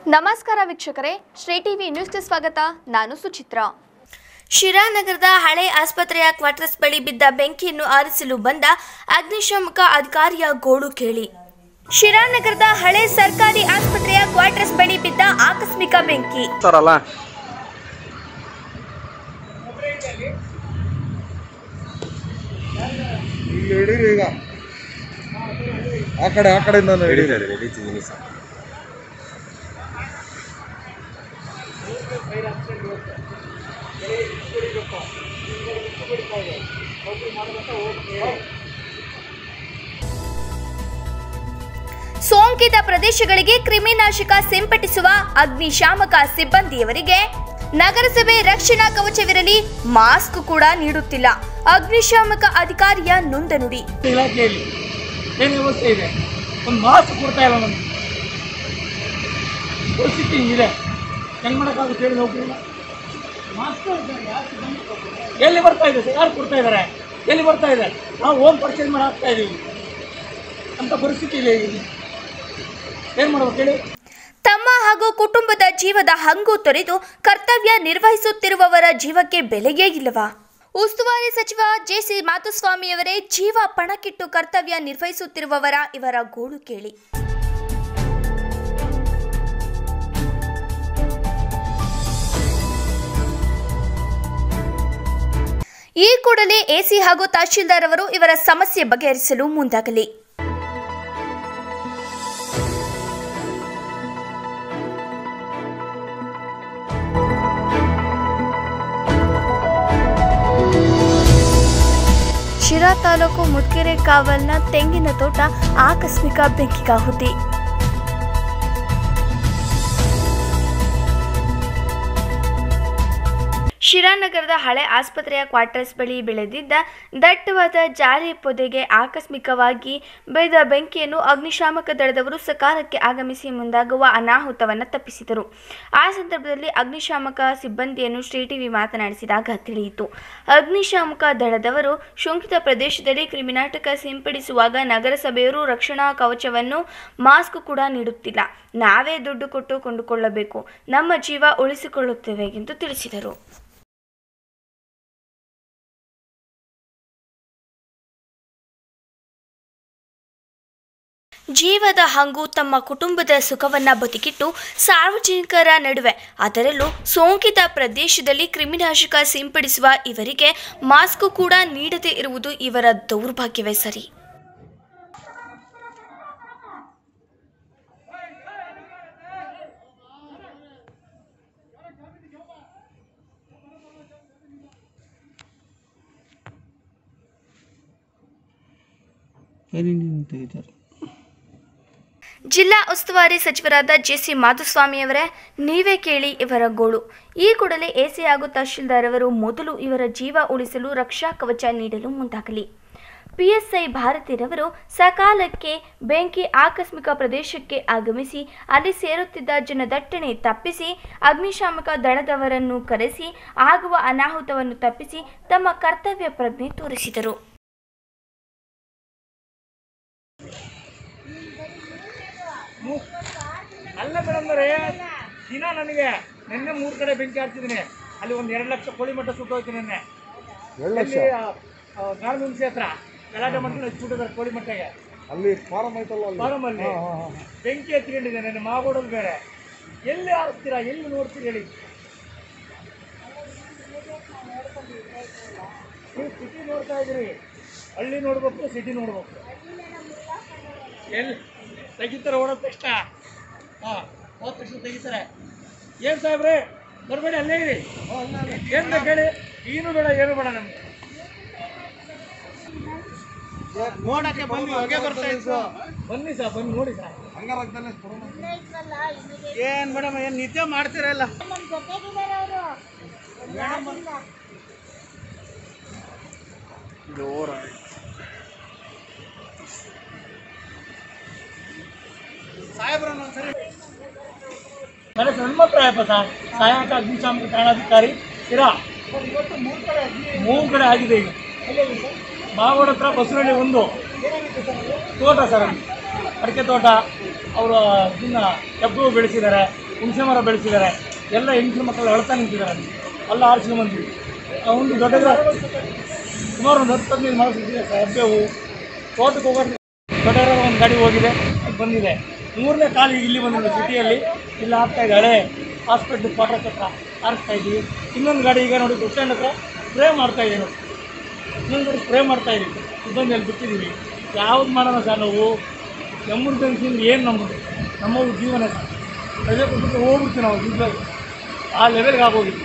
ನಮಸ್ಕಾರ ವೀಕ್ಷಕರೇ ಶ್ರೀ ಟಿವಿ ನ್ಯೂಸ್ಗೆ ಸ್ವಾಗತ ನಾನು ಸುಚಿತ್ರಾ ಶಿರಾನಗರದ ಹಳೆ ಆಸ್ಪತ್ರೆಯ ಕ್ವಾರ್ಟರ್ಸ್ ಬಳಿ ಬಿದ್ದ ಬೆಂಕಿಯನ್ನು ಆರಿಸಲು ಬಂದ ಅಗ್ನಿಶಾಮಕ ಅಧಿಕಾರಿಯ ಗೋಳು ಕೇಳಿ ಶಿರಾನಗರದ ಹಳೆ ಸರ್ಕಾರಿ ಆಸ್ಪತ್ರೆಯ ಕ್ವಾರ್ಟರ್ಸ್ ಬಳಿ ಬಿದ್ದ ಆಕಸ್ಮಿಕ ಬೆಂಕಿ ಸರಲ್ಲ ಈಗ ಹಿಡೀರಿ ಈಗ ಆ ಕಡೆ ಆ ಕಡೆಯಿಂದ ಹಿಡೀರಿ ಹಿಡಿತಿದ್ದೀನಿ ಸರ್ ಸೋಂಕಿತ ಪ್ರದೇಶಗಳಿಗೆ ಕ್ರಿಮಿನಾಶಕ ಸಿಂಪಡಿಸುವ ಅಗ್ನಿಶಾಮಕ ಸಿಬ್ಬಂದಿಯವರಿಗೆ ನಗರಸಭೆ ರಕ್ಷಣಾ ಕವಚವಿರಲಿ ಮಾಸ್ಕ್ ಕೂಡ ನೀಡುತ್ತಿಲ್ಲ ಅಗ್ನಿಶಾಮಕ ಅಧಿಕಾರಿಯ ನೊಂದ ನುಡಿ ಇಲಾಖೆಯಲ್ಲಿ ಏನು ವ್ಯವಸ್ಥೆ ಇದೆ ಒಂದು ಮಾಸ್ಕ್ ಕೊಡ್ತಾ ಇಲ್ಲ ನಮಗೆ ಪರಿಸ್ಥಿತಿ ಹಿಂಗಿದೆ ಹೆಂಗೆ ಮಾಡೋಕ್ಕಾಗುತ್ತೆ ಹೇಳಿ ನೌಕರಿಲ್ಲ ಮಾಸ್ಕ್ ಎಲ್ಲಿ ಬರ್ತಾ ಇದೆ ಸರ್ ಯಾರು ಕೊಡ್ತಾ ಇದ್ದಾರೆ ಎಲ್ಲಿ ಬರ್ತಾ ಇದೆ ನಾವು ಹೋಮ್ ಪರ್ಚೇಸ್ ಮಾಡಿ ಹಾಕ್ತಾ ಇದ್ದೀವಿ ಅಂತ ಪರಿಸ್ಥಿತಿ ಇದೆ ಈಗ ಏನು ಮಾಡ್ಬೇಕು ಹೇಳಿ ತಮ್ಮ ಹಾಗೂ ಕುಟುಂಬದ ಜೀವದ ಹಂಗು ತೊರೆದು ಕರ್ತವ್ಯ ನಿರ್ವಹಿಸುತ್ತಿರುವವರ ಜೀವಕ್ಕೆ ಬೆಲೆಯೇ ಇಲ್ಲವಾ ಉಸ್ತುವಾರಿ ಸಚಿವ ಜೆಸಿ ಮಾಧುಸ್ವಾಮಿಯವರೇ ಜೀವ ಪಣಕ್ಕಿಟ್ಟು ಕರ್ತವ್ಯ ನಿರ್ವಹಿಸುತ್ತಿರುವವರ ಇವರ ಗೋಳು ಕೇಳಿ ಈ ಕೂಡಲೇ ಎಸಿ ಹಾಗೂ ತಹಶೀಲ್ದಾರ್ ಅವರು ಇವರ ಸಮಸ್ಯೆ ಬಗೆಹರಿಸಲು ಮುಂದಾಗಲಿ ಶಿರಾ ತಾಲೂಕು ಮುಟ್ಕೆರೆ ಕಾವಲ್ನ ತೆಂಗಿನ ತೋಟ ಆಕಸ್ಮಿಕ ಬೆಂಕಿಗಾಹುತಿ ಶಿರಾನಗರದ ಹಳೆ ಆಸ್ಪತ್ರೆಯ ಕ್ವಾರ್ಟರ್ಸ್ ಬಳಿ ಬೆಳೆದಿದ್ದ ದಟ್ಟವಾದ ಜಾಲಿ ಪೊದೆಗೆ ಆಕಸ್ಮಿಕವಾಗಿ ಬೆಳೆದ ಬೆಂಕಿಯನ್ನು ಅಗ್ನಿಶಾಮಕ ದಳದವರು ಸಕಾಲಕ್ಕೆ ಆಗಮಿಸಿ ಮುಂದಾಗುವ ಅನಾಹುತವನ್ನು ತಪ್ಪಿಸಿದರು ಆ ಸಂದರ್ಭದಲ್ಲಿ ಅಗ್ನಿಶಾಮಕ ಸಿಬ್ಬಂದಿಯನ್ನು ಶ್ರೀ ಟಿವಿ ಮಾತನಾಡಿಸಿದಾಗ ತಿಳಿಯಿತು ಅಗ್ನಿಶಾಮಕ ದಳದವರು ಶಂಕಿತ ಪ್ರದೇಶದಲ್ಲಿ ಕ್ರಿಮಿನಾಟಕ ಸಿಂಪಡಿಸುವಾಗ ನಗರಸಭೆಯವರು ರಕ್ಷಣಾ ಕವಚವನ್ನು ಮಾಸ್ಕ್ ಕೂಡ ನೀಡುತ್ತಿಲ್ಲ ನಾವೇ ದುಡ್ಡು ಕೊಟ್ಟು ಕೊಂಡುಕೊಳ್ಳಬೇಕು ನಮ್ಮ ಜೀವ ಉಳಿಸಿಕೊಳ್ಳುತ್ತೇವೆ ಎಂದು ತಿಳಿಸಿದರು ಜೀವದ ಹಂಗು ತಮ್ಮ ಕುಟುಂಬದ ಸುಖವನ್ನ ಬದುಕಿಟ್ಟು ಸಾರ್ವಜನಿಕರ ನಡುವೆ ಅದರಲ್ಲೂ ಸೋಂಕಿತ ಪ್ರದೇಶದಲ್ಲಿ ಕ್ರಿಮಿನಾಶಕ ಸಿಂಪಡಿಸುವ ಇವರಿಗೆ ಮಾಸ್ಕ್ ಕೂಡ ನೀಡದೇ ಇರುವುದು ಇವರ ದೌರ್ಭಾಗ್ಯವೇ ಸರಿ ಜಿಲ್ಲಾ ಉಸ್ತುವಾರಿ ಸಚಿವರಾದ ಜೆಸಿ ಮಾಧುಸ್ವಾಮಿಯವರೇ ನೀವೇ ಕೇಳಿ ಇವರ ಗೋಳು ಈ ಕೂಡಲೇ ಎಸಿ ಹಾಗೂ ತಹಶೀಲ್ದಾರ್ ಅವರು ಮೊದಲು ಇವರ ಜೀವ ಉಳಿಸಲು ರಕ್ಷಾ ಕವಚ ನೀಡಲು ಮುಂದಾಗಲಿ ಪಿಎಸ್ಐ ಭಾರತಿರವರು ಸಕಾಲಕ್ಕೆ ಬೆಂಕಿ ಆಕಸ್ಮಿಕ ಪ್ರದೇಶಕ್ಕೆ ಆಗಮಿಸಿ ಅಲ್ಲಿ ಸೇರುತ್ತಿದ್ದ ಜನದಟ್ಟಣೆ ತಪ್ಪಿಸಿ ಅಗ್ನಿಶಾಮಕ ದಳದವರನ್ನು ಕರೆಸಿ ಆಗುವ ಅನಾಹುತವನ್ನು ತಪ್ಪಿಸಿ ತಮ್ಮ ಕರ್ತವ್ಯ ಪ್ರಜ್ಞೆ ತೋರಿಸಿದರು ಅಲ್ಲ ಮೇಡಮ್ನವರೇ ದಿನ ನನಗೆ ನಿನ್ನೆ ಮೂರು ಕಡೆ ಬೆಂಕಿ ಹಾಕ್ತಿದ್ದೀನಿ ಅಲ್ಲಿ ಒಂದು ಎರಡು ಲಕ್ಷ ಕೋಳಿ ಮಟ್ಟ ಸುಟ್ಟೋಯ್ತು ನಿನ್ನೆ ಎರಡು ಲಕ್ಷ ಎಲ್ಲಿ, ಆ, ಆ, ಗಾರ್ಮೆಂಟ್ಸ್ ಹತ್ರ ಗಲಾಟೆ ಮಾಡ್ಕೊಂಡು ಸುಟ್ಟಿದ್ದಾರೆ ಕೋಳಿ ಮಟ್ಟಗೆ ಅಲ್ಲಿ ಫಾರಂ ಐತಲ್ಲ ಅಲ್ಲಿ ಫಾರಮಲ್ಲಿ ಹಾ, ಹಾ, ಹಾ. ಬೆಂಕಿ ಎತ್ಕೊಂಡಿದೆ ನನ್ನ ಮಾಗೋಡಲ್ಲಿ ಬೇರೆ ಎಲ್ಲಿ ಆರಿಸ್ತೀರಾ ಎಲ್ಲಿ ನೋಡ್ತೀರಿ ಹೇಳಿ ನೀವು ಸಿಟಿ ನೋಡ್ತಾ ಇದ್ದೀರಿ ಹಳ್ಳಿ ನೋಡ್ಬೇಕು ಸಿಟಿ ನೋಡ್ಬೇಕು ಎಲ್ಲಿ ತೆಗಿತಾರೆ ಓಡೋದ ತಕ್ಷಣ ಹಾಂ ಹೋದ ತಕ್ಷಣ ತೆಗಿತಾರೆ ಏನು ಸಾಹೇಬ್ರೆ ಬರಬೇಡಿ ಅಲ್ಲೇ ಇರಿ ಏನು ಬೇಕು ಹೇಳಿ ಏನು ಬೇಡ ಏನು ಬೇಡ ನಮ್ಗೆ ನೋಡಕ್ಕೆ ಬನ್ನಿ ಹೊಗೆ ಬರ್ತಾ ಇತ್ತು ಬನ್ನಿ ಸರ್ ಬನ್ನಿ ನೋಡಿ ಸರ್ ಹಂಗಾರಾಗ್ತಾನೆ ಕೊಡೋಣ. ಏನು ಮೇಡಮ್ ಏನು ನಿತ್ಯ ಮಾಡ್ತೀರಲ್ಲ ನನ್ನ ಹನುಮಂತರಾಯಪ್ಪ ಸರ್ ಸಹಾಯಕ ಅಗ್ನಿಶಾಮಕ ಠಾಣಾಧಿಕಾರಿ ಇರಾ ಮೂರು ಕಡೆ ಆಗಿದೆ ಈಗ ಮಾಗೋಡ ಹತ್ರ ಬಸವನಹಳ್ಳಿ ಒಂದು ತೋಟ ಸರ್ ಅಲ್ಲಿ ಅಡಿಕೆ ತೋಟ ಅವರು ಇದನ್ನ ಕಬ್ಬು ಬೆಳೆಸಿದ್ದಾರೆ ಹುಣಸೆ ಮರ ಬೆಳೆಸಿದ್ದಾರೆ ಎಲ್ಲ ಹೆಂಗಸರು ಮಕ್ಕಳು ಅಳ್ತಾ ನಿಂತಿದ್ದಾರೆ ಅಲ್ಲಿ ಅಲ್ಲ ಆರಿಸ್ಕೊಂಡು ಬಂದ್ವಿ ಆ ಒಂದು ದೊಡ್ಡದ ಸುಮಾರು ಒಂದು ಹತ್ತು ಹದಿನೈದು ಮರ ಸಿಕ್ಕಿದೆ ಸರ್ ಹೆಬ್ಬೇವು ತೋಟಕ್ಕೆ ಹೋಗೋದು ದೊಡ್ಡವರ ಒಂದು ಗಾಡಿ ಹೋಗಿದೆ ಅದು ಬಂದಿದೆ ಮೂರನೇ ಕಾಲು ಈಗ ಇಲ್ಲಿ ಬಂದಿದೆ ಸಿಟಿಯಲ್ಲಿ ಇಲ್ಲಿ ಆಗ್ತಾ ಇದೆ ಹಳೆ ಹಾಸ್ಪಿಟ್ಲ್ ಕ್ವಾರ್ಟರ್ಸ್ ಹತ್ರ ಹಾರಿಸ್ತಾ ಇದ್ದೀವಿ ಇನ್ನೊಂದು ಗಾಡಿ ಈಗ ನೋಡಿ ಬಸ್ ಸ್ಟ್ಯಾಂಡ್ ಹತ್ರ ಸ್ಪ್ರೇ ಮಾಡ್ತಾ ಇದ್ದೀವಿ ನೋಡಿ ಇನ್ನೊಂದು ಗಾಡಿ ಸ್ಪ್ರೇ ಮಾಡ್ತಾ ಇದ್ದೀವಿ ಸಿಬ್ಬಂದಿಯಲ್ಲಿ ಬಿಟ್ಟಿದ್ದೀವಿ ಯಾವ್ದು ಮಾಡೋಣ ಸರ್ ನಾವು ಎಮರ್ಜೆನ್ಸಿಯಿಂದ ಏನು ನಮ್ಮದು ನಮ್ಮದು ಜೀವನ ಸರ್ ರಜೆ ಕೊಟ್ಟು ಹೋಗ್ಬಿಡ್ತೀವಿ ನಾವು ನಿಜವಾಗಿ ಆ ಲೆವೆಲ್ಗೆ ಆಗೋಗಿದ್ವಿ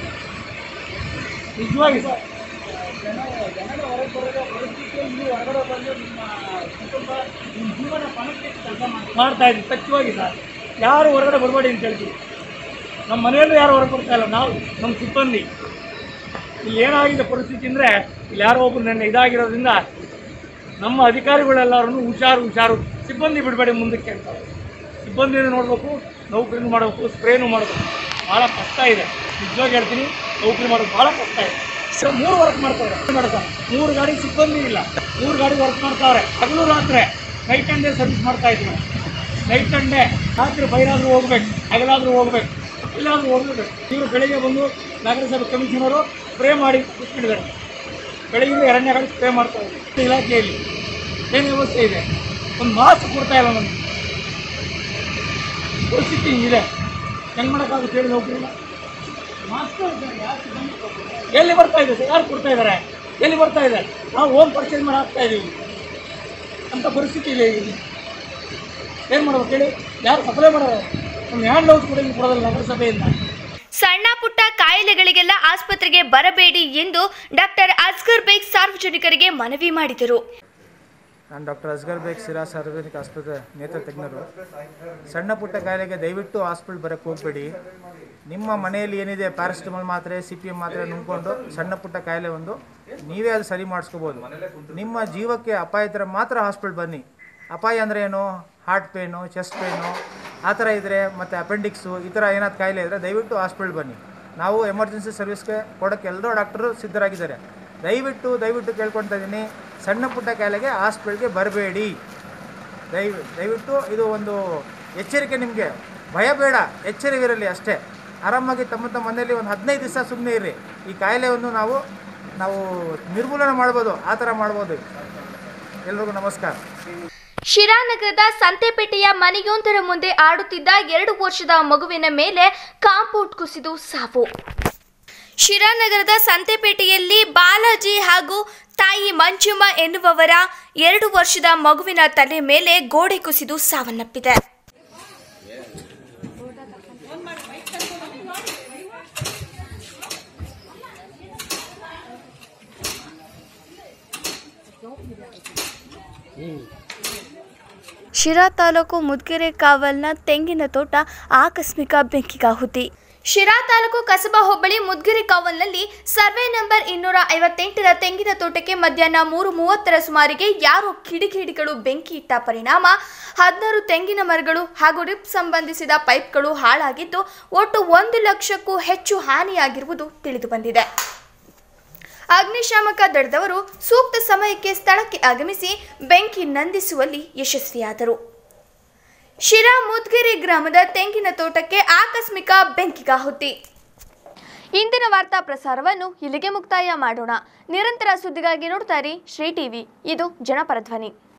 ನಿಜವಾಗಿ ಸರ್ ಜನ ಜನರ ಹೊರಗೆ ಬರೋದೇ ಪರಿಸ್ಥಿತಿಯಲ್ಲಿ ನೀವು ಹೊರಗಡೆ ಬಂದು ನಿಮ್ಮ ಕುಟುಂಬ ನಿಮ್ಮ ಜೀವನ ಪಣಕ್ಕೆ ಕೆಲಸ ಮಾಡ್ತಾ ಇದ್ದೀವಿ ಸತ್ಯವಾಗಿ ಸರ್ ಯಾರು ಹೊರಗಡೆ ಬರಬೇಡಿ ಅಂತ ಹೇಳ್ತೀವಿ ನಮ್ಮ ಮನೆಯಲ್ಲೂ ಯಾರು ಹೊರಗೆ ಬರ್ತಾ ಇಲ್ಲ ನಾವು ನಮ್ಮ ಸಿಬ್ಬಂದಿ ಇಲ್ಲಿ ಏನಾಗಿದೆ ಪರಿಸ್ಥಿತಿ ಅಂದರೆ ಇಲ್ಲಿ ಯಾರೋ ಒಬ್ಬರು ನೆನ್ನೆ ಇದಾಗಿರೋದ್ರಿಂದ ನಮ್ಮ ಅಧಿಕಾರಿಗಳೆಲ್ಲರೂ ಹುಷಾರು ಹುಷಾರು ಸಿಬ್ಬಂದಿ ಬಿಡಬೇಡಿ ಮುಂದಕ್ಕೆ ಅಂತ ಸಿಬ್ಬಂದಿನೂ ನೋಡಬೇಕು ನೌಕರಿನೂ ಮಾಡಬೇಕು ಸ್ಪ್ರೇನೂ ಮಾಡಬೇಕು ಭಾಳ ಕಷ್ಟ ಇದೆ ನಿಜವಾಗಿ ಹೇಳ್ತೀನಿ ನೌಕರಿ ಮಾಡೋದು ಭಾಳ ಕಷ್ಟ ಇದೆ ಸೊ ಮೂರು ವರ್ಕ್ ಮಾಡ್ತಾರೆ ಮಾಡ್ತಾರೆ ಮೂರು ಗಾಡಿ ಸಿಬ್ಬಂದಿ ಇಲ್ಲ ಮೂರು ಗಾಡಿ ವರ್ಕ್ ಮಾಡ್ತಾವ್ರೆ ಹಗಲು ರಾತ್ರಿ ನೈಟ್ ಆ್ಯಂಡ್ ಡೇ ಸರ್ವಿಸ್ ಮಾಡ್ತಾ ಇದ್ದೀವಿ ನೈಟ್ ಆ್ಯಂಡ್ ಡೇ ರಾತ್ರಿ ಬೈರಾದ್ರೂ ಹೋಗ್ಬೇಕು ಹಗಲಾದ್ರೂ ಹೋಗ್ಬೇಕು ಎಲ್ಲಾದ್ರೂ ಹೋಗ್ಬೇಕು ಇವರು ಬೆಳಿಗ್ಗೆ ಬಂದು ನಗರಸಭೆ ಕಮಿಷನರು ಸ್ಪ್ರೇ ಮಾಡಿ ಕೂತ್ಕೊಂಡಿದ್ದಾರೆ ಬೆಳಗಿಂದ ಎರಡನೇ ಗಾಡಿ ಸ್ಪ್ರೇ ಮಾಡ್ತಾ ಇದ್ದಾರೆ ಇಲಾಖೆಯಲ್ಲಿ ಏನು ವ್ಯವಸ್ಥೆ ಇದೆ ಒಂದು ಮಾಸ್ಕ್ ಕೊಡ್ತಾ ಇಲ್ಲ ನಮಗೆ ಪರಿಸ್ಥಿತಿ ಹಿಂಗಿದೆ ಹೆಂಗೆ ಮಾಡೋಕ್ಕಾಗುತ್ತೆ ಹೇಳಿ ನೌಕರಿನ ಮಾಸ್ಕ್ ಎಲ್ಲಿ ಬರ್ತಾ ಇದೆ ಸರ್ ಯಾರು ಕೊಡ್ತಾ ಇದ್ದಾರೆ ಎಲ್ಲಿ ಬರ್ತಾ ಇದೆ ನಾವು ಹೋಮ್ ಪರ್ಚೇಸ್ ಮಾಡಿ ಹಾಕ್ತಾ ಇದ್ದೀವಿ ಅಂತ ಪರಿಸ್ಥಿತಿ ಇದೆ ಈಗ ಏನು ಮಾಡ್ಬೇಕು ಹೇಳಿ ಯಾರು ಸಪ್ಲೈ ಮಾಡೋರು ಒಂದು ಹ್ಯಾಂಡ್ ಲೌಸ್ ಕೂಡ ಇಲ್ಲಿ ಕೊಡೋದಿಲ್ಲ ನಗರಸಭೆಯಿಂದ ಸಣ್ಣ ಪುಟ್ಟ ಕಾಯಿಲೆಗಳಿಗೆಲ್ಲ ಆಸ್ಪತ್ರೆಗೆ ಬರಬೇಡಿ ಎಂದು ಡಾಕ್ಟರ್ ಅಸ್ಗರ್ ಬೇಗ್ ಸಾರ್ವಜನಿಕರಿಗೆ ಮನವಿ ಮಾಡಿದರು ನಾನು ಡಾಕ್ಟರ್ ಅಸ್ಗರ್ ಬೇಗ್ ಸಿರಾ ಸಾರ್ವಜನಿಕ ಆಸ್ಪತ್ರೆ ನೇತ್ರ ತಜ್ಞರು ಸಣ್ಣ ಪುಟ್ಟ ಕಾಯಿಲೆಗೆ ದಯವಿಟ್ಟು ಹಾಸ್ಪಿಟಲ್ ಬರೋಕ್ಕೆ ಹೋಗಬೇಡಿ ನಿಮ್ಮ ಮನೆಯಲ್ಲಿ ಏನಿದೆ ಪ್ಯಾರಾಸಿಟಮಾಲ್ ಮಾತ್ರೆ ಸಿ ಪಿ ಎಮ್ ಮಾತ್ರೆ ನುಂಗ್ಕೊಂಡು ಸಣ್ಣ ಪುಟ್ಟ ಕಾಯಿಲೆ ಒಂದು ನೀವೇ ಅದು ಸರಿ ಮಾಡಿಸ್ಕೋಬೋದು ನಿಮ್ಮ ಜೀವಕ್ಕೆ ಅಪಾಯ ಇದ್ದರೆ ಮಾತ್ರ ಹಾಸ್ಪಿಟಲ್ ಬನ್ನಿ ಅಪಾಯ ಅಂದರೆ ಏನು ಹಾರ್ಟ್ ಪೇನು ಚೆಸ್ಟ್ ಪೇನು ಆ ಥರ ಇದ್ದರೆ ಮತ್ತು ಅಪೆಂಡಿಕ್ಸು ಈ ಥರ ಏನಾದ್ರು ಕಾಯಿಲೆ ಇದ್ದರೆ ದಯವಿಟ್ಟು ಹಾಸ್ಪಿಟಲ್ ಬನ್ನಿ ನಾವು ಎಮರ್ಜೆನ್ಸಿ ಸರ್ವಿಸ್ಗೆ ಕೊಡೋಕ್ಕೆ ಎಲ್ಲರೂ ಡಾಕ್ಟರು ಸಿದ್ಧರಾಗಿದ್ದಾರೆ ದಯವಿಟ್ಟು ದಯವಿಟ್ಟು ಕೇಳ್ಕೊತಾ ಇದ್ದೀನಿ ಸಣ್ಣ ಪುಟ್ಟ ಕಾಯಿಲೆಗೆ ಹಾಸ್ಪಿಟಲ್ಗೆ ಬರಬೇಡಿ ದಯ ದಯವಿಟ್ಟು ಇದು ಒಂದು ಎಚ್ಚರಿಕೆ ನಿಮಗೆ ಭಯ ಬೇಡ ಎಚ್ಚರಿವಿರಲಿ ಅಷ್ಟೇ ಆರಾಮಾಗಿ ತಮ್ಮ ತಮ್ಮ ಮನೆಯಲ್ಲಿ ಒಂದು ಹದಿನೈದು ದಿವಸ ಸುಮ್ಮನೆ ಇರ್ರಿ ಈ ಕಾಯಿಲೆಯನ್ನು ನಾವು ನಾವು ನಿರ್ಮೂಲನೆ ಮಾಡ್ಬೋದು ಆ ಥರ ಮಾಡ್ಬೋದು ಎಲ್ರಿಗೂ ನಮಸ್ಕಾರ ಶಿರಾನಗರದ ಸಂತೆಪೇಟೆಯ ಮನೆಯೊಂದರ ಮುಂದೆ ಆಡುತ್ತಿದ್ದ ಎರಡು ವರ್ಷದ ಮಗುವಿನ ಮೇಲೆ ಕಾಂಪೌಂಡ್ ಕುಸಿದು ಸಾವು ಶಿರಾನಗರದ ಸಂತೆಪೇಟೆಯಲ್ಲಿ ಬಾಲಾಜಿ ಹಾಗೂ ತಾಯಿ ಮಂಜುಮ್ಮ ಎನ್ನುವವರ ಎರಡು ವರ್ಷದ ಮಗುವಿನ ತಲೆ ಮೇಲೆ ಗೋಡೆ ಕುಸಿದು ಸಾವನ್ನಪ್ಪಿದೆ ಶಿರಾ ತಾಲೂಕು ಮುದ್ಗೆರೆ ಕಾವಲ್ನ ತೆಂಗಿನ ತೋಟ ಆಕಸ್ಮಿಕ ಬೆಂಕಿಗಾಹುತಿ ಶಿರಾ ತಾಲೂಕು ಕಸಬಾ ಹೋಬಳಿ ಮುದ್ಗೆರೆ ಕಾವಲ್ನಲ್ಲಿ ಸರ್ವೆ ನಂಬರ್ ಇನ್ನೂರ ಐವತ್ತೆಂಟರ ತೆಂಗಿನ ತೋಟಕ್ಕೆ ಮಧ್ಯಾಹ್ನ ಮೂರು ಮೂವತ್ತರ ಸುಮಾರಿಗೆ ಯಾರೋ ಕಿಡಿಗೇಡಿಗಳು ಬೆಂಕಿ ಇಟ್ಟ ಪರಿಣಾಮ ಹದಿನಾರು ತೆಂಗಿನ ಮರಗಳು ಹಾಗೂ ರಿಪ್ ಸಂಬಂಧಿಸಿದ ಪೈಪ್ಗಳು ಹಾಳಾಗಿದ್ದು ಒಟ್ಟು ಒಂದು ಲಕ್ಷಕ್ಕೂ ಹೆಚ್ಚು ಹಾನಿಯಾಗಿರುವುದು ತಿಳಿದುಬಂದಿದೆ ಅಗ್ನಿಶಾಮಕ ದಳದವರು ಸೂಕ್ತ ಸಮಯಕ್ಕೆ ಸ್ಥಳಕ್ಕೆ ಆಗಮಿಸಿ ಬೆಂಕಿ ನಂದಿಸುವಲ್ಲಿ ಯಶಸ್ವಿಯಾದರು ಶಿರಾ ಮುದ್ಗೆರೆ ಗ್ರಾಮದ ತೆಂಗಿನ ತೋಟಕ್ಕೆ ಆಕಸ್ಮಿಕ ಬೆಂಕಿಗಾಹುತಿ ಇಂದಿನ ವಾರ್ತಾ ಪ್ರಸಾರವನ್ನು ಇಲ್ಲಿಗೆ ಮುಕ್ತಾಯ ಮಾಡೋಣ ನಿರಂತರ ಸುದ್ದಿಗಾಗಿ ನೋಡ್ತಾ ಇರಿ ಶ್ರೀ ಟಿವಿ ಇದು ಜನಪರ ಧ್ವನಿ